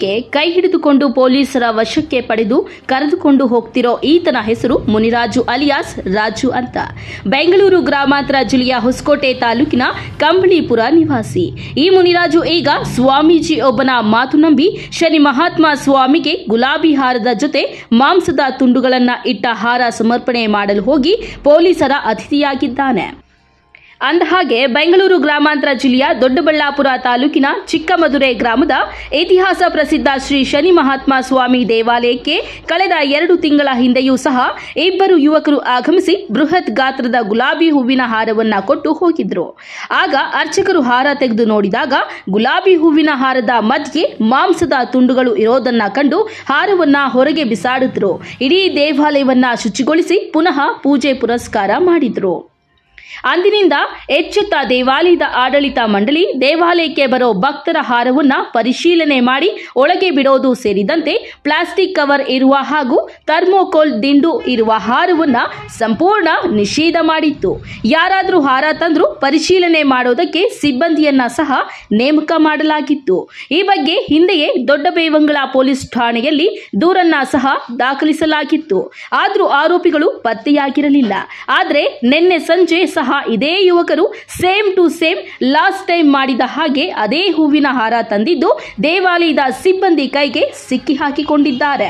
ಹೀಗೆ ಕೈ ಹಿಡಿದುಕೊಂಡು ಪೊಲೀಸರ ವಶಕ್ಕೆ ಪಡೆದು ಕರೆದುಕೊಂಡು ಹೋಗ್ತಿರೋ ಈತನ ಹೆಸರು ಮುನಿರಾಜು ಅಲಿಯಾಸ್ ರಾಜು ಅಂತ ಬೆಂಗಳೂರು ಗ್ರಾಮಾಂತರ ಜಿಲ್ಲೆಯ ಹೊಸಕೋಟೆ ತಾಲೂಕಿನ ಕಂಬಳಿಪುರ ನಿವಾಸಿ ಈ ಮುನಿರಾಜು ಈಗ ಸ್ವಾಮೀಜಿ ಒಬ್ಬನ ಮಾತು ನಂಬಿ ಶನಿ ಮಹಾತ್ಮ ಸ್ವಾಮಿಗೆ ಗುಲಾಬಿ ಹಾರದ ಜೊತೆ ಮಾಂಸದ ತುಂಡುಗಳನ್ನ ಇಟ್ಟ ಹಾರ ಸಮರ್ಪಣೆ ಮಾಡಲು ಹೋಗಿ ಪೊಲೀಸರ ಅತಿಥಿಯಾಗಿದ್ದಾನೆ ಅಂದಹಾಗೆ ಬೆಂಗಳೂರು ಗ್ರಾಮಾಂತರ ಜಿಲ್ಲೆಯ ದೊಡ್ಡಬಳ್ಳಾಪುರ ತಾಲೂಕಿನ ಚಿಕ್ಕಮದುರೆ ಗ್ರಾಮದ ಇತಿಹಾಸ ಪ್ರಸಿದ್ಧ ಶ್ರೀ ಶನಿ ಮಹಾತ್ಮ ಸ್ವಾಮಿ ದೇವಾಲಯಕ್ಕೆ ಕಳೆದ ಎರಡು ತಿಂಗಳ ಹಿಂದೆಯೂ ಸಹ ಇಬ್ಬರು ಯುವಕರು ಆಗಮಿಸಿ ಬೃಹತ್ ಗಾತ್ರದ ಗುಲಾಬಿ ಹೂವಿನ ಹಾರವನ್ನ ಕೊಟ್ಟು ಹೋಗಿದ್ರು ಆಗ ಅರ್ಚಕರು ಹಾರ ತೆಗೆದು ನೋಡಿದಾಗ ಗುಲಾಬಿ ಹೂವಿನ ಹಾರದ ಮಧ್ಯೆ ಮಾಂಸದ ತುಂಡುಗಳು ಇರೋದನ್ನ ಕಂಡು ಹಾರವನ್ನ ಹೊರಗೆ ಬಿಸಾಡಿದ್ರು ಇಡೀ ದೇವಾಲಯವನ್ನ ಶುಚಿಗೊಳಿಸಿ ಪುನಃ ಪೂಜೆ ಪುರಸ್ಕಾರ ಮಾಡಿದ್ರು ಅಂದಿನಿಂದ ಎಚ್ಚೆತ್ತ ದೇವಾಲಯದ ಆಡಳಿತ ಮಂಡಳಿ ದೇವಾಲಯಕ್ಕೆ ಬರೋ ಭಕ್ತರ ಹಾರವನ್ನ ಪರಿಶೀಲನೆ ಮಾಡಿ ಒಳಗೆ ಬಿಡೋದು ಸೇರಿದಂತೆ ಪ್ಲಾಸ್ಟಿಕ್ ಕವರ್ ಇರುವ ಹಾಗೂ ಥರ್ಮೋಕೋಲ್ ದಿಂಡು ಇರುವ ಹಾರವನ್ನ ಸಂಪೂರ್ಣ ನಿಷೇಧ ಮಾಡಿತ್ತು ಯಾರಾದರೂ ಹಾರ ತಂದ್ರು ಪರಿಶೀಲನೆ ಮಾಡೋದಕ್ಕೆ ಸಿಬ್ಬಂದಿಯನ್ನ ಸಹ ನೇಮಕ ಮಾಡಲಾಗಿತ್ತು ಈ ಬಗ್ಗೆ ಹಿಂದೆಯೇ ದೊಡ್ಡಬೇವಂಗಳ ಪೊಲೀಸ್ ಠಾಣೆಯಲ್ಲಿ ದೂರನ್ನ ಸಹ ದಾಖಲಿಸಲಾಗಿತ್ತು ಆದರೂ ಆರೋಪಿಗಳು ಪತ್ತೆಯಾಗಿರಲಿಲ್ಲ ಆದರೆ ನಿನ್ನೆ ಸಂಜೆ ಸಹ ಇದೇ ಯುವಕರು same to same last time ಮಾಡಿದ ಹಾಗೆ ಅದೇ ಹೂವಿನ ಹಾರ ತಂದಿದ್ದು ದೇವಾಲಯದ ಸಿಬ್ಬಂದಿ ಕೈಗೆ ಸಿಕ್ಕಿ ಹಾಕಿಕೊಂಡಿದ್ದಾರೆ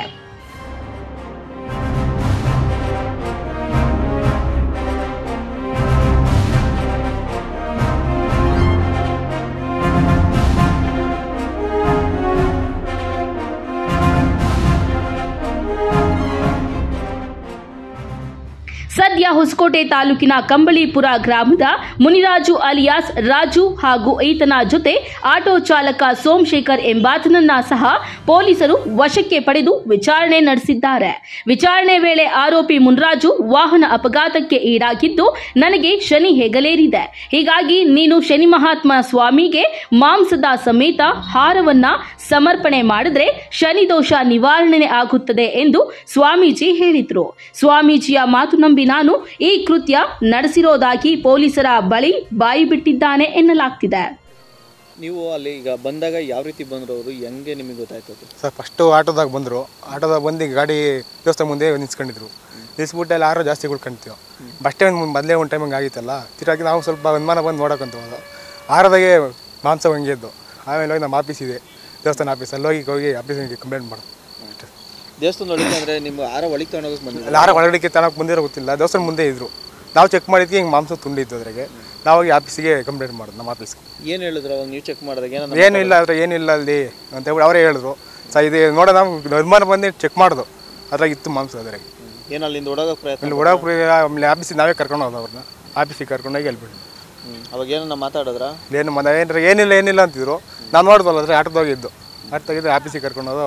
ಸದ್ಯ ಹೊಸಕೋಟೆ ತಾಲೂಕಿನ ಕಂಬಳಿಪುರ ಗ್ರಾಮದ ಮುನಿರಾಜು ಅಲಿಯಾಸ್ ರಾಜು ಹಾಗೂ ಈತನ ಜೊತೆ ಆಟೋ ಚಾಲಕ ಸೋಮಶೇಖರ್ ಎಂಬಾತನನ್ನ ಸಹ ಪೊಲೀಸರು ವಶಕ್ಕೆ ಪಡೆದು ವಿಚಾರಣೆ ನಡೆಸಿದ್ದಾರೆ ವಿಚಾರಣೆ ವೇಳೆ ಆರೋಪಿ ಮುನಿರಾಜು ವಾಹನ ಅಪಘಾತಕ್ಕೆ ಈಡಾಗಿದ್ದು ನನಗೆ ಶನಿ ಹೆಗಲೇರಿದೆ ಹೀಗಾಗಿ ನೀನು ಶನಿ ಮಹಾತ್ಮ ಸ್ವಾಮಿಗೆ ಮಾಂಸದ ಸಮೇತ ಹಾರವನ್ನ ಸಮರ್ಪಣೆ ಮಾಡಿದ್ರೆ ಶನಿ ದೋಷ ನಿವಾರಣೆ ಆಗುತ್ತದೆ ಎಂದು ಸ್ವಾಮೀಜಿ ಹೇಳಿದ್ರು ಸ್ವಾಮೀಜಿಯ ಮಾತು ನಂಬಿ ನಾನು ಈ ಕೃತ್ಯ ನಡೆಸಿರೋದಾಗಿ ಪೊಲೀಸರ ಬಳಿ ಬಾಯಿ ಬಿಟ್ಟಿದ್ದಾನೆ ಎನ್ನಲಾಗ್ತಿದೆ ನೀವು ಅಲ್ಲಿ ಈಗ ಬಂದಾಗ ಯಾವ ರೀತಿ ಬಂದ್ರು ಅವರು ಹೆಂಗೆ ನಿಮಗೆ ಗೊತ್ತಾಯ್ತು ಅದು ಸರ್ ಫಸ್ಟು ಆಟೋದಾಗ ಬಂದರು ಆಟೋದಾಗ ಬಂದು ಗಾಡಿ ದೇವಸ್ಥಾನ ಮುಂದೆ ನಿಲ್ಸ್ಕೊಂಡಿದ್ರು ನಿಲ್ಸ್ಬಿಟ್ಟು ಅಲ್ಲಿ ಆರೋ ಜಾಸ್ತಿ ಉಳ್ಕೊಂತೀವಿ ಬಸ್ ಸ್ಟ್ಯಾಂಡ್ ಮುಂದೆ ಮೊದಲೇ ಒಂದು ಟೈಮ್ ಹಂಗೆ ಆಗಿತ್ತಲ್ಲ ತಿರುಗಿ ನಾವು ಸ್ವಲ್ಪ ಅನುಮಾನ ಬಂದು ನೋಡೋಕ್ಕಂತ ಹೋದ ಆರದಾಗೆ ಮಾಂಸ ಹಂಗೆ ಇದ್ದು ಆಮೇಲೆ ಹೋಗಿ ನಮ್ಮ ಆಫೀಸ್ ಇದೆ ದೇವಸ್ಥಾನ ಆಫೀಸ್ ಅಲ್ಲಿ ಹೋಗಿ ಹೋಗಿ ಆಫೀಸಿಗೆ ಕಂಪ್ಲೇಂಟ್ ಮಾಡೋದು ಅಷ್ಟೇ ದೇವಸ್ಥಾನ ಒಳಗೆ ಅಂದ್ರೆ ನಿಮ್ಮ ಆರ ಒಳಗೆ ತಗೊಂಡೋಗಕ್ಕೆ ಬಂದಿಲ್ಲ ಅಲ್ಲಿ ಆರ ಒಳಗಡೆ ತನಕ ಬಂದಿರೋ ಗೊತ್ತಿಲ್ಲ ದೇವಸ್ಥಾನ ಮುಂದೆ ಇದ್ರು ನಾವು ಚೆಕ್ ಮಾಡಿದ್ವಿ ಹಿಂಗೆ ಮಾಂಸ ತುಂಡಿದ್ದು ಅದ್ರಾಗೆ ನಾವು ಹೋಗಿ ಆಫೀಸಿಗೆ ಕಂಪ್ಲೇಂಟ್ ಮಾಡೋದು ನಮ್ಮ ಆಫೀಸ್ಗೆ ಏನು ಹೇಳಿದ್ರು ಅವಾಗ ನೀವು ಚೆಕ್ ಮಾಡಿದಾಗ ಏನೋ ಏನು ಇಲ್ಲ ಅದ್ರ ಏನಿಲ್ಲ ಅಲ್ಲಿ ಅಂತ ಹೇಳ್ಬಿಟ್ಟು ಅವರೇ ಹೇಳಿದ್ರು ಸ ಇದು ನೋಡೋಣ ಅನುಮಾನ ಬಂದು ಚೆಕ್ ಮಾಡೋದು ಅದ್ರಾಗ ಇತ್ತು ಮಾಂಸ ಅದ್ರಾಗೆ ಏನು ಅಲ್ಲಿಂದ ಓಡೋಗಕ್ಕೆ ಪ್ರಯತ್ನ ಇಲ್ಲಿ ಒಡಾಪುರಿ ಆಮೇಲೆ ಆಫೀಸಿಗೆ ನಾವೇ ಕರ್ಕೊಂಡು ಹೋದ ಅವ್ರನ್ನ ಆಫೀಸಿಗೆ ಕರ್ಕೊಂಡೋಗಿ ಹೇಳ್ಬಿಟ್ಟು ಹ್ಮ್. ಅವಾಗ ಏನನ್ನ ಮಾತಾಡಿದ್ರ ಏನು ಮನೆ ಏನಾರ ಏನಿಲ್ಲ ಏನಿಲ್ಲ ಅಂತಿದ್ರು ನಾನು ನೋಡ್ದಲ್ಲ ಅದ್ರ ಆಟೋದಾಗ ಇದ್ದು ಆಟೋದಾಗಿದ್ದು ಆಫೀಸಿಗೆ ಕರ್ಕೊಂಡು ಹೋದು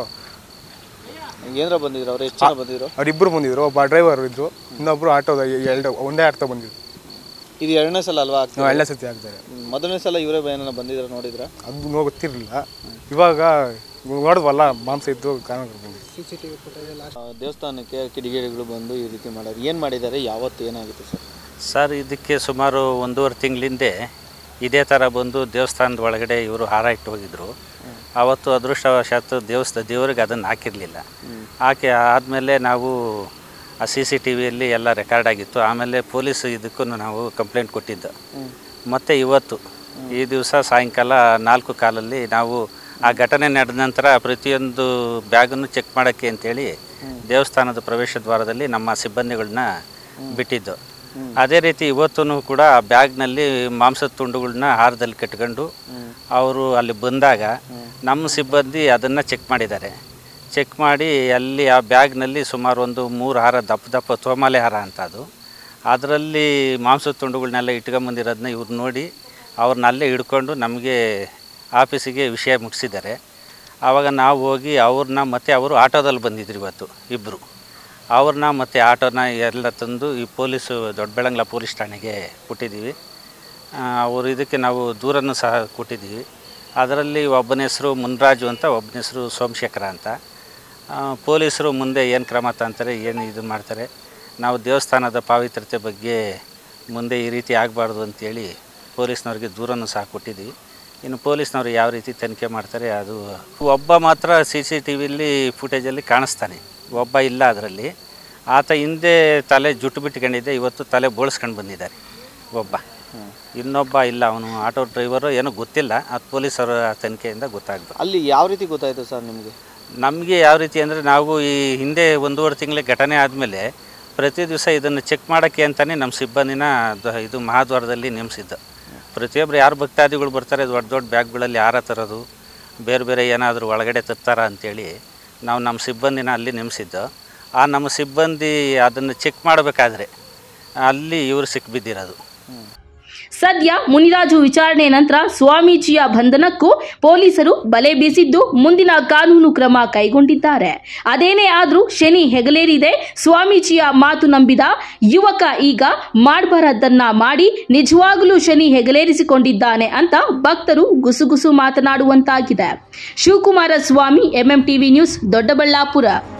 ಏನಾರ ಬಂದಿದ್ರು ಅವ್ರು ಎಷ್ಟು ಜನ ಬಂದಿದ್ರು ಅವ್ರಿಬ್ಬರು ಬಂದಿದ್ರು ಒಬ್ಬ ಡ್ರೈವರ್ ಇದ್ರು ಇನ್ನೊಬ್ರು ಆಟೋದಾಗ ಎರಡು ಒಂದೇ ಆಟೋ ಬಂದಿದ್ರು ಇದು ಎರಡನೇ ಸಲ ಅಲ್ವಾ ಆಗ್ತದೆ? ನಾವು ಎರಡನೇ ಸತಿ ಆಗ್ತಾರೆ ಹ್ಮ್. ಮೊದಲನೇ ಸಲ ಇವರೇ ಏನನ್ನ ಬಂದಿದ್ರ ನೋಡಿದ್ರ ಅದು ನೋ ಗೊತ್ತಿರಲಿಲ್ಲ ಇವಾಗ ನೋಡಿದ್ವಲ್ಲ ಮಾಂಸ ಇದ್ದು ಕಾರಣ ಬಂದಿದ್ದು ದೇವಸ್ಥಾನಕ್ಕೆ ಕಿಡಿಗೇಡಿಗಳು ಬಂದು ಈ ರೀತಿ ಮಾಡೋರು ಏನು ಮಾಡಿದ್ದಾರೆ ಯಾವತ್ತು ಏನಾಗಿತ್ತು ಸರ್ ಸರ್ ಇದಕ್ಕೆ ಸುಮಾರು ಒಂದೂವರೆ ತಿಂಗಳಿಂದೆ ಇದೇ ಥರ ಬಂದು ದೇವಸ್ಥಾನದ ಒಳಗಡೆ ಇವರು ಹಾರ ಇಟ್ಟು ಹೋಗಿದ್ರು ಆವತ್ತು ಅದೃಷ್ಟವಶಾತ್ ದೇವಸ್ಥಾನ ದೇವರಿಗೆ ಅದನ್ನು ಹಾಕಿರಲಿಲ್ಲ ಹಾಕಿ ಆದಮೇಲೆ ನಾವು ಆ ಸಿ ಸಿ ಟಿ ವಿಯಲ್ಲಿ ಎಲ್ಲ ರೆಕಾರ್ಡ್ ಆಗಿತ್ತು ಆಮೇಲೆ ಪೊಲೀಸ್ ಇದಕ್ಕೂ ನಾವು ಕಂಪ್ಲೇಂಟ್ ಕೊಟ್ಟಿದ್ದು ಮತ್ತು ಇವತ್ತು ಈ ದಿವಸ ಸಾಯಂಕಾಲ ನಾಲ್ಕು ಕಾಲಲ್ಲಿ ನಾವು ಆ ಘಟನೆ ನಡೆದ ನಂತರ ಪ್ರತಿಯೊಂದು ಬ್ಯಾಗನ್ನು ಚೆಕ್ ಮಾಡೋಕ್ಕೆ ಅಂತೇಳಿ ದೇವಸ್ಥಾನದ ಪ್ರವೇಶ ದ್ವಾರದಲ್ಲಿ ನಮ್ಮ ಸಿಬ್ಬಂದಿಗಳನ್ನ ಬಿಟ್ಟಿದ್ದು ಅದೇ ರೀತಿ ಇವತ್ತೂ ಕೂಡ ಆ ಬ್ಯಾಗ್ನಲ್ಲಿ ಮಾಂಸದ ತುಂಡುಗಳನ್ನ ಹಾರದಲ್ಲಿ ಕಟ್ಕೊಂಡು ಅವರು ಅಲ್ಲಿ ಬಂದಾಗ ನಮ್ಮ ಸಿಬ್ಬಂದಿ ಅದನ್ನು ಚೆಕ್ ಮಾಡಿದ್ದಾರೆ ಚೆಕ್ ಮಾಡಿ ಅಲ್ಲಿ ಆ ಬ್ಯಾಗ್ನಲ್ಲಿ ಸುಮಾರು ಒಂದು ಮೂರು ಹಾರ ದಪ್ಪ ದಪ್ಪ ತೋಮಾಲೆ ಹಾರ ಅಂತ ಅದು ಅದರಲ್ಲಿ ಮಾಂಸದ ತುಂಡುಗಳನ್ನೆಲ್ಲ ಇಟ್ಕೊಂಬಂದಿರೋದನ್ನ ಇವ್ರು ನೋಡಿ ಅವ್ರನ್ನ ಅಲ್ಲೇ ಹಿಡ್ಕೊಂಡು ನಮಗೆ ಆಫೀಸಿಗೆ ವಿಷಯ ಮುಟ್ಟಿಸಿದ್ದಾರೆ ಆವಾಗ ನಾವು ಹೋಗಿ ಅವ್ರನ್ನ ಮತ್ತು ಅವರು ಆಟೋದಲ್ಲಿ ಬಂದಿದ್ರು ಇವತ್ತು ಇಬ್ಬರು ಅವ್ರನ್ನ ಮತ್ತು ಆಟೋನ ಎಲ್ಲ ತಂದು ಈ ಪೊಲೀಸು ದೊಡ್ಡಬೆಳಂಗ್ಲ ಪೊಲೀಸ್ ಠಾಣೆಗೆ ಕೊಟ್ಟಿದ್ದೀವಿ ಆ, ಅವರು ಇದಕ್ಕೆ ನಾವು ದೂರನ್ನು ಸಹ ಕೊಟ್ಟಿದ್ದೀವಿ ಅದರಲ್ಲಿ ಒಬ್ಬನ ಹೆಸರು ಮುನ್ರಾಜು ಅಂತ ಒಬ್ಬನ ಹೆಸರು ಸೋಮಶೇಖರ ಅಂತ ಆ, ಪೊಲೀಸರು ಮುಂದೆ ಏನು ಕ್ರಮ ತಂತಾರೆ ಏನು ಇದು ಮಾಡ್ತಾರೆ ನಾವು ದೇವಸ್ಥಾನದ ಪಾವಿತ್ರತೆ ಬಗ್ಗೆ ಮುಂದೆ ಈ ರೀತಿ ಆಗಬಾರ್ದು ಅಂತೇಳಿ ಪೊಲೀಸ್ನವ್ರಿಗೆ ದೂರನ್ನು ಸಹ ಕೊಟ್ಟಿದ್ದೀವಿ ಇನ್ನು ಪೊಲೀಸ್ನವರು ಯಾವ ರೀತಿ ತನಿಖೆ ಮಾಡ್ತಾರೆ ಅದು ಒಬ್ಬ ಮಾತ್ರ ಸಿ ಸಿ ಟಿ ವಿಲಿ ಫುಟೇಜಲ್ಲಿ ಕಾಣಿಸ್ತಾನೆ ಒಬ್ಬ ಇಲ್ಲ ಅದರಲ್ಲಿ ಆತ ಹಿಂದೆ ತಲೆ ಜುಟ್ಟು ಬಿಟ್ಕೊಂಡಿದ್ದೆ ಇವತ್ತು ತಲೆ ಬೋಳಿಸ್ಕೊಂಡು ಬಂದಿದ್ದಾರೆ ಒಬ್ಬ ಇನ್ನೊಬ್ಬ ಇಲ್ಲ ಅವನು ಆಟೋ ಡ್ರೈವರು ಏನೋ ಗೊತ್ತಿಲ್ಲ ಅದು ಪೊಲೀಸರ ತನಿಖೆಯಿಂದ ಗೊತ್ತಾಗ್ಬೇಕು ಅಲ್ಲಿ ಯಾವ ರೀತಿ ಗೊತ್ತಾಯಿತು ಸರ್ ನಿಮಗೆ ನಮಗೆ ಯಾವ ರೀತಿ ಅಂದರೆ ನಾವು ಈ ಹಿಂದೆ ಒಂದೂವರೆ ತಿಂಗಳ ಘಟನೆ ಆದಮೇಲೆ ಪ್ರತಿ ದಿವಸ ಇದನ್ನು ಚೆಕ್ ಮಾಡೋಕ್ಕೆ ಅಂತಲೇ ನಮ್ಮ ಸಿಬ್ಬಂದಿನ ದ- ಇದು ಮಹಾದ್ವಾರದಲ್ಲಿ ನೇಮಿಸಿದ್ದು ಪ್ರತಿಯೊಬ್ಬರು ಯಾರು ಭಕ್ತಾದಿಗಳು ಬರ್ತಾರೆ ದೊಡ್ಡ ದೊಡ್ಡ ಬ್ಯಾಗ್ಗಳಲ್ಲಿ ಹಾರ ತರೋದು ಬೇರೆ ಬೇರೆ ಏನಾದರೂ ಒಳಗಡೆ ತರ್ತಾರ ಅಂಥೇಳಿ ನಾವು ನಮ್ಮ ಸಿಬ್ಬಂದಿನ ಅಲ್ಲಿ ನೇಮಿಸಿದ್ದು ಆ ನಮ್ಮ ಸಿಬ್ಬಂದಿ ಅದನ್ನು ಚೆಕ್ ಮಾಡಬೇಕಾದ್ರೆ ಅಲ್ಲಿ ಇವರು ಸಿಕ್ಬಿದ್ದಿರೋದು ಸದ್ಯ ಮುನಿರಾಜು ವಿಚಾರಣೆ ನಂತರ ಸ್ವಾಮೀಜಿಯ ಬಂಧನಕ್ಕೂ ಪೊಲೀಸರು ಬಲೆ ಬೀಸಿದ್ದು ಮುಂದಿನ ಕಾನೂನು ಕ್ರಮ ಕೈಗೊಂಡಿದ್ದಾರೆ ಅದೇನೇ ಆದ್ರೂ ಶನಿ ಹೆಗಲೇರಿದೆ ಸ್ವಾಮೀಜಿಯ ಮಾತು ನಂಬಿದ ಯುವಕ ಈಗ ಮಾಡಬಾರದನ್ನ ಮಾಡಿ ನಿಜವಾಗಲೂ ಶನಿ ಹೆಗಲೇರಿಸಿಕೊಂಡಿದ್ದಾನೆ ಅಂತ ಭಕ್ತರು ಗುಸುಗುಸು ಮಾತನಾಡುವಂತಾಗಿದೆ Shivakumara Swami MM TV news Doddaballapura